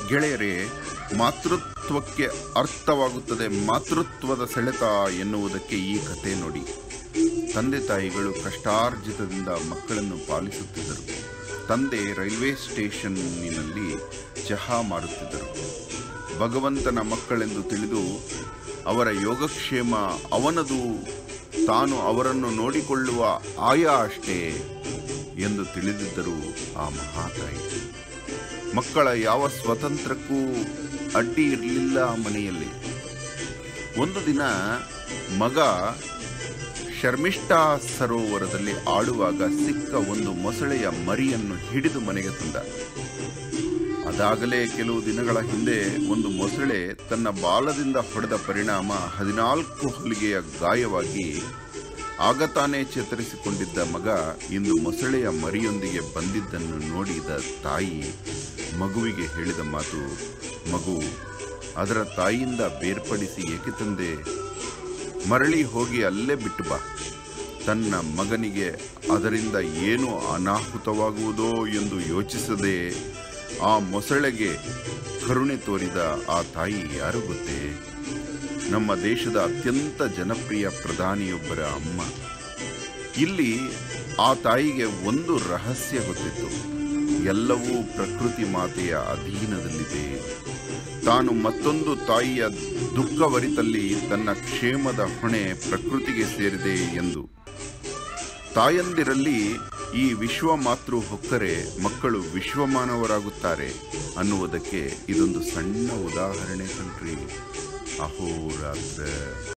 ಗೆಳೆಯರೇ ಮಾತೃತ್ವಕ್ಕೆ ಅರ್ಥವಾಗುತ್ತದೆ ಮಾತೃತ್ವದ ಸೆಳೆತ ಎನ್ನುವುದಕ್ಕೆ ಈ ಕಥೆ ನೋಡಿ ತಂದೆ ತಾಯಿಗಳು ಕಷ್ಟಾರ್ಜಿತದಿಂದ ಮಕ್ಕಳನ್ನು ಪಾಲಿಸುತ್ತಿದ್ದರು ತಂದೆ ರೈಲ್ವೆ ಸ್ಟೇಷನ್ನಿನಲ್ಲಿ ಚಹಾ ಮಾರುತ್ತಿದ್ದರು ಭಗವಂತನ ಮಕ್ಕಳೆಂದು ತಿಳಿದು ಅವರ ಯೋಗಕ್ಷೇಮ ಅವನದು ತಾನು ಅವರನ್ನು ನೋಡಿಕೊಳ್ಳುವ ಆಯ ಅಷ್ಟೇ ಎಂದು ತಿಳಿದಿದ್ದರು ಆ ಮಹಾತಾಯಿ ಮಕ್ಕಳ ಯಾವ ಸ್ವತಂತ್ರಕ್ಕೂ ಅಡ್ಡಿ ಇರಲಿಲ್ಲ ಆ ಮನೆಯಲ್ಲಿ ಒಂದು ದಿನ ಮಗ ಶರ್ಮಿಷ್ಠಾ ಸರೋವರದಲ್ಲಿ ಆಡುವಾಗ ಸಿಕ್ಕ ಒಂದು ಮೊಸಳೆಯ ಮರಿಯನ್ನು ಹಿಡಿದು ಮನೆಗೆ ತಂದ ಅದಾಗಲೇ ಕೆಲವು ದಿನಗಳ ಹಿಂದೆ ಒಂದು ಮೊಸಳೆ ತನ್ನ ಬಾಲದಿಂದ ಹೊಡೆದ ಪರಿಣಾಮ ಹದಿನಾಲ್ಕು ಹೊಲಿಗೆಯ ಗಾಯವಾಗಿ ಆಗ ತಾನೇ ಚೇತರಿಸಿಕೊಂಡಿದ್ದ ಮಗ ಇಂದು ಮೊಸಳೆಯ ಮರಿಯೊಂದಿಗೆ ಬಂದಿದ್ದನ್ನು ನೋಡಿದ ತಾಯಿ ಮಗುವಿಗೆ ಹೇಳಿದ ಮಾತು ಮಗು ಅದರ ತಾಯಿಯಿಂದ ಬೇರ್ಪಡಿಸಿ ಏಕೆ ತಂದೆ ಮರಳಿ ಹೋಗಿ ಅಲ್ಲೇ ಬಿಟ್ಟು ಬಾ ತನ್ನ ಮಗನಿಗೆ ಅದರಿಂದ ಏನು ಅನಾಹುತವಾಗುವುದೋ ಎಂದು ಯೋಚಿಸದೆ ಆ ಮೊಸಳೆಗೆ ಕರುಣೆ ತೋರಿದ ಆ ತಾಯಿ ಯಾರು ಗೊತ್ತೇ ನಮ್ಮ ದೇಶದ ಅತ್ಯಂತ ಜನಪ್ರಿಯ ಪ್ರಧಾನಿಯೊಬ್ಬರ ಅಮ್ಮ ಇಲ್ಲಿ ಆ ತಾಯಿಗೆ ಒಂದು ರಹಸ್ಯ ಗೊತ್ತಿತ್ತು ಎಲ್ಲವೂ ಪ್ರಕೃತಿ ಮಾತೆಯ ಅಧೀನದಲ್ಲಿದೆ ತಾನು ಮತ್ತೊಂದು ತಾಯಿಯ ದುಃಖವರಿತಲ್ಲಿ ತನ್ನ ಕ್ಷೇಮದ ಹೊಣೆ ಪ್ರಕೃತಿಗೆ ಸೇರಿದೆ ಎಂದು ತಾಯಂದಿರಲ್ಲಿ ಈ ವಿಶ್ವ ಮಾತೃ ಹೊಕ್ಕರೆ ಮಕ್ಕಳು ವಿಶ್ವಮಾನವರಾಗುತ್ತಾರೆ ಅನ್ನುವುದಕ್ಕೆ ಇದೊಂದು ಸಣ್ಣ ಉದಾಹರಣೆ ಕಣ್ರಿ ಅಹೋರಾತ್ರ